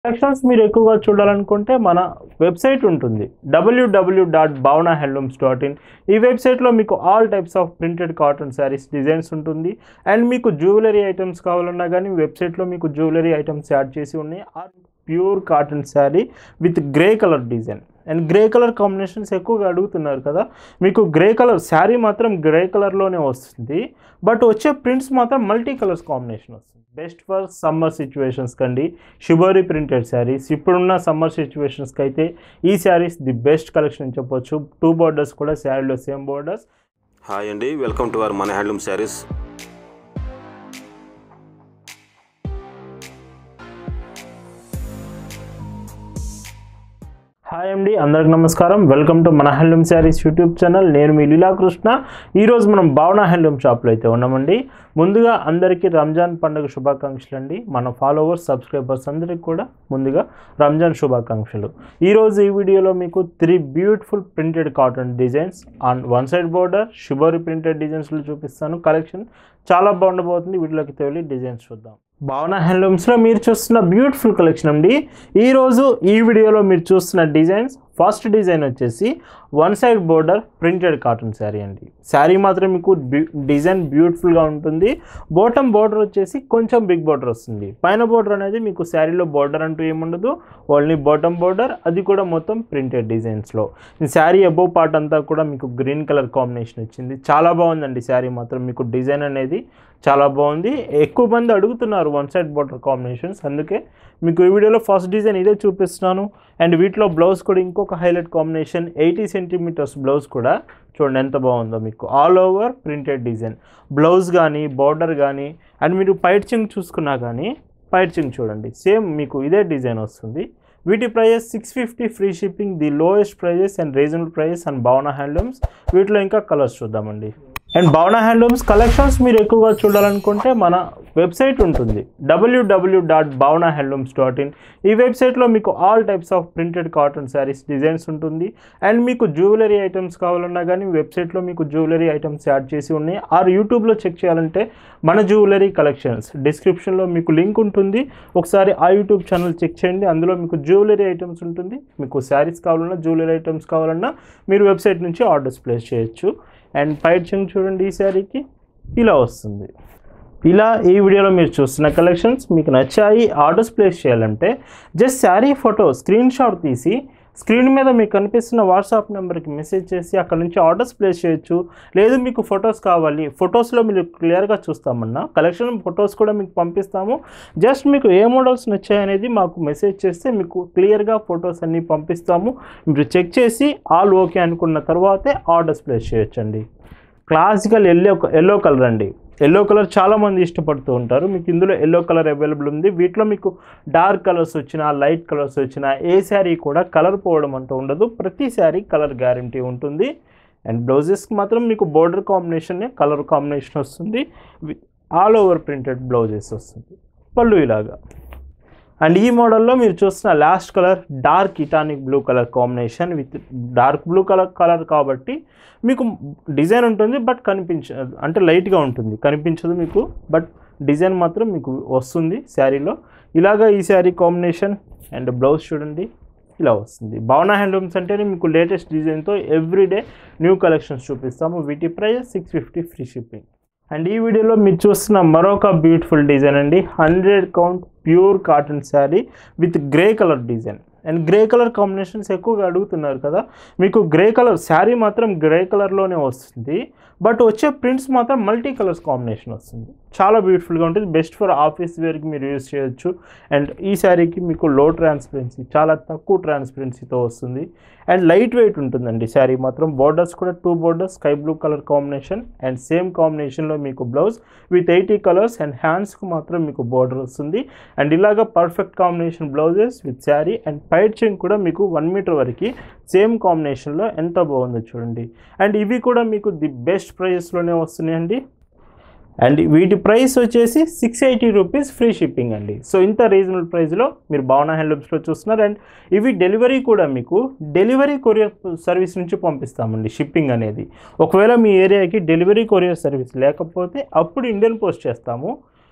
collections మీరు ఎక్కువగా చూడాలనుకుంటే మన వెబ్సైట్ ఉంటుంది డబ్ల్యూడబ్ల్యూ dot Bhavana handlooms dot in ఈ వెబ్సైట్లో మీకు all types of printed cotton saris designs ఉంటుంది అండ్ మీకు జ్యువెలరీ ఐటమ్స్ కావాలన్నా కానీ వెబ్సైట్లో మీకు జ్యువెలరీ ఐటమ్స్ యాడ్ చేసి ఉన్నాయి or pure cotton sari with grey colour design and grey colour combinations ఎక్కువగా అడుగుతున్నారు కదా మీకు గ్రే కలర్ శారీ మాత్రం గ్రే కలర్లోనే వస్తుంది బట్ వచ్చే ప్రింట్స్ మాత్రం మల్టీ కలర్స్ కాంబినేషన్ వస్తుంది బెస్ట్ ఫర్ సమ్మర్ సిచ్యువేషన్స్ కండి షిబోరీ ప్రింటెడ్ శారీస్ ఇప్పుడున్న సమ్మర్ సిచ్యువేషన్స్కి అయితే ఈ శారీస్ ది బెస్ట్ కలెక్షన్ అని చెప్పొచ్చు టూ బోర్డర్స్ కూడా శారీలో సేమ్ బోర్డర్స్ హాయ్ అండి వెల్కమ్ టు అవర్ మన హ్యాండ్లూమ్ శారీస్ హాయ్ అండి అందరికి నమస్కారం వెల్కమ్ టు మన హ్యాండ్లూమ్ శారీస్ యూట్యూబ్ ఛానల్ నేను మీ లీలాకృష్ణ ఈరోజు మనం భావన హ్యాండ్లూమ్ షాప్లో అయితే ఉన్నామండి ముందుగా అందరికీ రంజాన్ పండుగ శుభాకాంక్షలు అండి మన ఫాలోవర్స్ సబ్స్క్రైబర్స్ అందరికీ కూడా ముందుగా రంజాన్ శుభాకాంక్షలు ఈరోజు ఈ వీడియోలో మీకు three beautiful printed cotton designs on one side border shibori printed డిజైన్స్లో చూపిస్తాను కలెక్షన్ చాలా బాగుండబోతుంది వీటిలోకి తేలి డిజైన్స్ చూద్దాం భావన హ్యాండ్లూమ్స్లో మీరు చూస్తున్న బ్యూటిఫుల్ కలెక్షన్ అండి ఈరోజు ఈ వీడియోలో మీరు చూస్తున్న డిజైన్స్ ఫస్ట్ డిజైన్ వచ్చేసి one side border printed cotton sari అండి శారీ మాత్రం మీకు బ్యూ డిజైన్ బ్యూటిఫుల్గా ఉంటుంది బాటమ్ బోర్డర్ వచ్చేసి కొంచెం బిగ్ బోర్డర్ వస్తుంది పైన బోర్డర్ అనేది మీకు శారీలో బోర్డర్ అంటూ ఏముండదు ఓన్లీ బాటమ్ బోర్డర్ అది కూడా మొత్తం ప్రింటెడ్ డిజైన్స్లో ఈ శారీ అబోవ్ పార్ట్ అంతా కూడా మీకు గ్రీన్ కలర్ కాంబినేషన్ వచ్చింది చాలా బాగుందండి శారీ మాత్రం మీకు డిజైన్ అనేది చాలా బాగుంది ఎక్కువ మంది అడుగుతున్నారు వన్ సైడ్ బోర్డర్ కాంబినేషన్స్ అందుకే మీకు ఈ వీడియోలో ఫస్ట్ డిజైన్ ఇదే చూపిస్తున్నాను అండ్ వీటిలో బ్లౌజ్ కూడా ఇంకొక highlight combination eighty centimetres blouse కూడా చూడండి ఎంత బాగుందో మీకు all over printed design blouse కానీ బార్డర్ కానీ అండ్ మీరు పైట్ చింగ్ చూసుకున్నా కానీ పైట్ చింగ్ చూడండి సేమ్ మీకు ఇదే డిజైన్ వస్తుంది వీటి prices six fifty free shipping the lowest prices and reasonable prices and Bhavana handlooms వీటిలో ఇంకా కలర్స్ చూద్దామండి అండ్ భావన హ్యాండ్లూమ్స్ కలెక్షన్స్ మీరు ఎక్కువగా చూడాలనుకుంటే మన వెబ్సైట్ ఉంటుంది డబ్ల్యూడబ్ల్యూ dot Bhavana handlooms dot in ఈ వెబ్సైట్లో మీకు all types of printed cotton saris designs ఉంటుంది అండ్ మీకు జ్యువెలరీ ఐటమ్స్ కావాలన్నా కానీ వెబ్సైట్లో మీకు జ్యువెలరీ ఐటమ్స్ యాడ్ చేసి ఉన్నాయి ఆర్ యూట్యూబ్లో చెక్ చేయాలంటే మన జ్యువెలరీ కలెక్షన్స్ డిస్క్రిప్షన్లో మీకు లింక్ ఉంటుంది ఒకసారి ఆ యూట్యూబ్ ఛానల్ చెక్ చేయండి అందులో మీకు జ్యువెలరీ ఐటమ్స్ ఉంటుంది మీకు శారీస్ కావాలన్నా జ్యువెలరీ ఐటమ్స్ కావాలన్నా మీరు వెబ్సైట్ నుంచి ఆర్డర్స్ ప్లేస్ చేయొచ్చు అండ్ పైట్ చెంగ్ చూడండి ఈ శారీకి ఇలా వస్తుంది ఇలా ఈ వీడియోలో మీరు చూస్తున్న కలెక్షన్స్ మీకు నచ్చాయి ఆర్డర్స్ ప్లేస్ చేయాలంటే just sari photo screenshot తీసి స్క్రీన్ మీద మీకు కనిపిస్తున్న వాట్సాప్ నెంబర్కి మెసేజ్ చేసి అక్కడ నుంచి ఆర్డర్స్ ప్లేస్ చేయొచ్చు లేదు మీకు ఫొటోస్ కావాలి ఫొటోస్లో మీరు క్లియర్గా చూస్తామన్నా కలెక్షన్ ఫొటోస్ కూడా మీకు పంపిస్తాము జస్ట్ మీకు ఏ మోడల్స్ నచ్చాయనేది మాకు మెసేజ్ చేస్తే మీకు క్లియర్గా ఫొటోస్ అన్నీ పంపిస్తాము మీరు చెక్ చేసి ఆల్ ఓకే అనుకున్న తర్వాతే ఆర్డర్స్ ప్లేస్ చేయొచ్చండి క్లాసికల్ ఎల్లో ఎల్లో కలర్ అండి ఎల్లో కలర్ చాలామంది ఇష్టపడుతూ ఉంటారు మీకు ఇందులో ఎల్లో కలర్ అవైలబుల్ ఉంది వీటిలో మీకు డార్క్ కలర్స్ వచ్చినా లైట్ కలర్స్ వచ్చినా ఏ శారీ కూడా కలర్ పోవడం అంటూ ఉండదు ప్రతి శారీ కలర్ గ్యారంటీ ఉంటుంది అండ్ బ్లౌజెస్కి మాత్రం మీకు బోర్డర్ కాంబినేషనే కలర్ కాంబినేషన్ వస్తుంది ఆల్ ఓవర్ ప్రింటెడ్ బ్లౌజెస్ వస్తుంది పళ్ళు ఇలాగా అండ్ ఈ మోడల్లో మీరు చూస్తున్న లాస్ట్ కలర్ డార్క్ ఇటానిక్ blue colour combination with dark blue colour colour కాబట్టి మీకు డిజైన్ ఉంటుంది బట్ కనిపించ అంటే లైట్గా ఉంటుంది కనిపించదు మీకు బట్ డిజైన్ మాత్రం మీకు వస్తుంది శారీలో ఇలాగా ఈ శారీ కాంబినేషన్ అండ్ బ్లౌజ్ చూడండి ఇలా వస్తుంది భావన హ్యాండ్లూమ్స్ అంటేనే మీకు లేటెస్ట్ డిజైన్తో ఎవ్రీడే న్యూ కలెక్షన్స్ చూపిస్తాము వీటి price six fifty free shipping and ఈ వీడియోలో మీరు చూస్తున్న మరొక బ్యూటిఫుల్ డిజైన్ అండి hundred count pure cotton sari with grey colour design and grey colour combinations ఎక్కువగా అడుగుతున్నారు కదా మీకు గ్రే కలర్ శారీ మాత్రం గ్రే కలర్లోనే వస్తుంది బట్ వచ్చే ప్రింట్స్ మాత్రం మల్టీ కలర్స్ కాంబినేషన్ వస్తుంది చాలా బ్యూటిఫుల్గా ఉంటుంది బెస్ట్ ఫర్ ఆఫీస్ వేర్కి మీరు యూజ్ చేయొచ్చు అండ్ ఈ శారీకి మీకు లో ట్రాన్స్పరెన్సీ చాలా తక్కువ ట్రాన్స్పరెన్సీతో వస్తుంది అండ్ లైట్ వెయిట్ ఉంటుందండి శారీ మాత్రం బోర్డర్స్ కూడా two borders sky blue colour combination and same కాంబినేషన్లో మీకు blouse with eighty colours and హ్యాండ్స్కి మాత్రం మీకు బోర్డర్ వస్తుంది అండ్ ఇలాగ perfect combination blouses with sari and పైట్ చెంగ్ కూడా మీకు వన్ మీటర్ వరకు సేమ్ కాంబినేషన్లో ఎంత బాగుందో చూడండి అండ్ ఇవి కూడా మీకు ది బెస్ట్ ప్రైజెస్లోనే వస్తున్నాయండి అండ్ వీటి ప్రైస్ వచ్చేసి six eighty rupees free shipping అండి సో ఇంత రీజనబుల్ ప్రైస్లో మీరు భావన హ్యాండ్లూమ్స్లో చూస్తున్నారు అండ్ ఇవి డెలివరీ కూడా మీకు డెలివరీ కొరియర్ సర్వీస్ నుంచి పంపిస్తామండి షిప్పింగ్ అనేది ఒకవేళ మీ ఏరియాకి డెలివరీ కొరియర్ సర్వీస్ లేకపోతే అప్పుడు ఇండియన్ పోస్ట్ చేస్తాము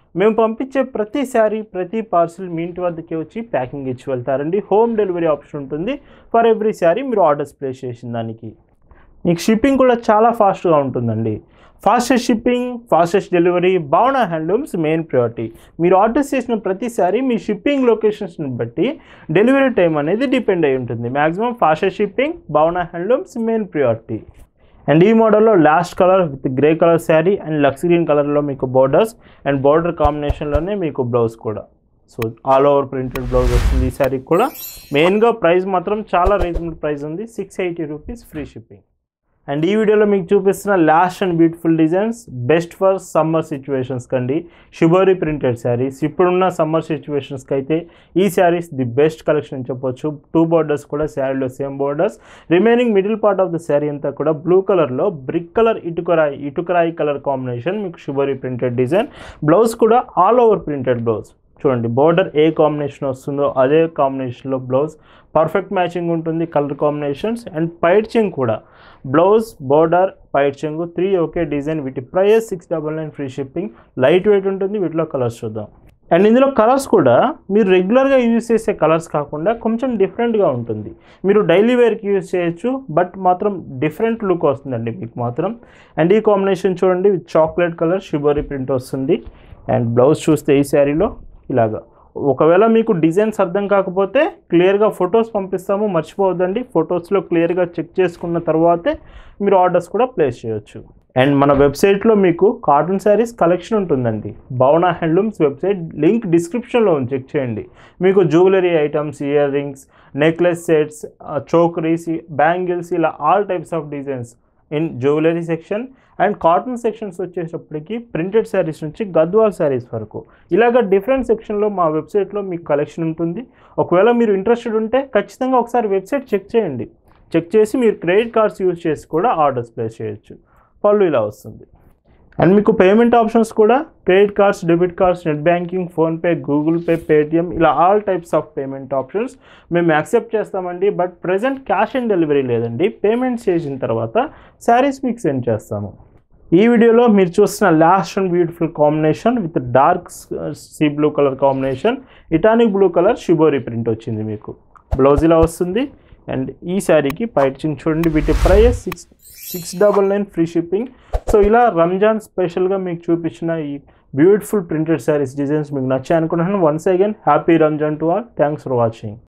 మేము పంపించే ప్రతి శారీ ప్రతి పార్సిల్ మీ ఇంటి వద్దకే వచ్చి ప్యాకింగ్ ఇచ్చి వెళ్తారండి హోమ్ డెలివరీ ఆప్షన్ ఉంటుంది ఫర్ ఎవ్రీ శారీ మీరు ఆర్డర్స్ ప్లేస్ చేసిన దానికి మీకు షిప్పింగ్ కూడా చాలా ఫాస్ట్గా ఉంటుందండి fastest shipping fastest delivery Bhavana handlooms main priority మీరు ఆర్డర్స్ చేసిన ప్రతిసారి మీ షిప్పింగ్ లొకేషన్స్ని బట్టి డెలివరీ టైం అనేది డిపెండ్ అయి ఉంటుంది maximum fastest shipping Bhavana handlooms main priority and ఈ మోడల్లో last colour with grey colour sari and లక్స్ గ్రీన్ కలర్లో మీకు బోర్డర్స్ అండ్ బోర్డర్ కాంబినేషన్లోనే మీకు బ్లౌజ్ కూడా so all over printed blouse వస్తుంది ఈ శారీకి కూడా మెయిన్గా ప్రైస్ మాత్రం చాలా రీజనబుల్ ప్రైస్ ఉంది six eighty rupees free shipping and ఈ వీడియోలో మీకు చూపిస్తున్న last and beautiful designs best for summer situations కండి షిబోరి ప్రింటెడ్ శారీస్ ఇప్పుడున్న సమ్మర్ సిచ్యువేషన్స్కి అయితే ఈ శారీస్ ది బెస్ట్ కలెక్షన్ అని చెప్పొచ్చు టూ బోర్డర్స్ కూడా శారీలో same borders remaining middle part of the sari అంతా కూడా బ్లూ కలర్లో బ్రిక్ కలర్ ఇటుకరాయి ఇటుకరాయి కలర్ కాంబినేషన్ మీకు షిబోరి ప్రింటెడ్ డిజైన్ బ్లౌజ్ కూడా ఆల్ ఓవర్ ప్రింటెడ్ బ్లౌజ్ చూడండి బోర్డర్ ఏ కాంబినేషన్ వస్తుందో అదే కాంబినేషన్లో బ్లౌజ్ పర్ఫెక్ట్ మ్యాచింగ్ ఉంటుంది కలర్ కాంబినేషన్స్ అండ్ పైడ్చింగ్ కూడా బ్లౌజ్ బోర్డర్ పైడ్చింగ్ త్రీ ఒకే డిజైన్ వీటి price six double nine free shipping light weight ఉంటుంది వీటిలో కలర్స్ చూద్దాం అండ్ ఇందులో కలర్స్ కూడా మీరు రెగ్యులర్గా యూజ్ చేసే కలర్స్ కాకుండా కొంచెం డిఫరెంట్గా ఉంటుంది మీరు డైలీ వేర్కి యూజ్ చేయొచ్చు బట్ మాత్రం డిఫరెంట్ లుక్ వస్తుందండి మీకు మాత్రం అండ్ ఈ కాంబినేషన్ చూడండి with chocolate colour shibori print వస్తుంది అండ్ బ్లౌజ్ చూస్తే ఈ శారీలో ఇలాగా ఒకవేళ మీకు డిజైన్స్ అర్థం కాకపోతే క్లియర్గా ఫొటోస్ పంపిస్తాము మర్చిపోవద్దండి ఫొటోస్లో క్లియర్గా చెక్ చేసుకున్న తర్వాతే మీరు ఆర్డర్స్ కూడా ప్లేస్ చేయొచ్చు అండ్ మన వెబ్సైట్లో మీకు కాటన్ శారీస్ కలెక్షన్ ఉంటుందండి భావన హ్యాండ్లూమ్స్ వెబ్సైట్ లింక్ డిస్క్రిప్షన్లో ఉంది చెక్ చేయండి మీకు jewellery items ear rings necklace sets chokers bangles ఇలా all types of designs in jewellery section and cotton sections వచ్చేటప్పటికి ప్రింటెడ్ శారీస్ నుంచి గద్వాల్ శారీస్ వరకు ఇలాగ డిఫరెంట్ సెక్షన్లో మా వెబ్సైట్లో మీకు కలెక్షన్ ఉంటుంది ఒకవేళ మీరు ఇంట్రెస్టెడ్ ఉంటే ఖచ్చితంగా ఒకసారి వెబ్సైట్ చెక్ చేయండి చెక్ చేసి మీరు క్రెడిట్ కార్డ్స్ యూజ్ చేసి కూడా ఆర్డర్స్ ప్లేస్ చేయొచ్చు పళ్ళు ఇలా వస్తుంది అండ్ మీకు పేమెంట్ ఆప్షన్స్ కూడా credit cards debit cards net banking PhonePe Google Pay Paytm ఇలా all types of payment options మేము యాక్సెప్ట్ చేస్తామండి but present cash on delivery లేదండి పేమెంట్ చేసిన తర్వాత శారీస్ మీకు సెండ్ చేస్తాము ఈ వీడియోలో మీరు చూస్తున్న last and beautiful combination with dark sea blue colour combination ఇటానిక్ బ్లూ కలర్ షిబోరీ ప్రింట్ వచ్చింది మీకు బ్లౌజ్ ఇలా వస్తుంది అండ్ ఈ శారీకి పైచింగ్ చూడండి వీటి price six six double nine free shipping so ఇలా రంజాన్ స్పెషల్గా మీకు చూపించిన ఈ బ్యూటిఫుల్ ప్రింటెడ్ శారీస్ డిజైన్స్ మీకు నచ్చాయి అనుకుంటున్నాను once again happy Ramzan to all thanks for watching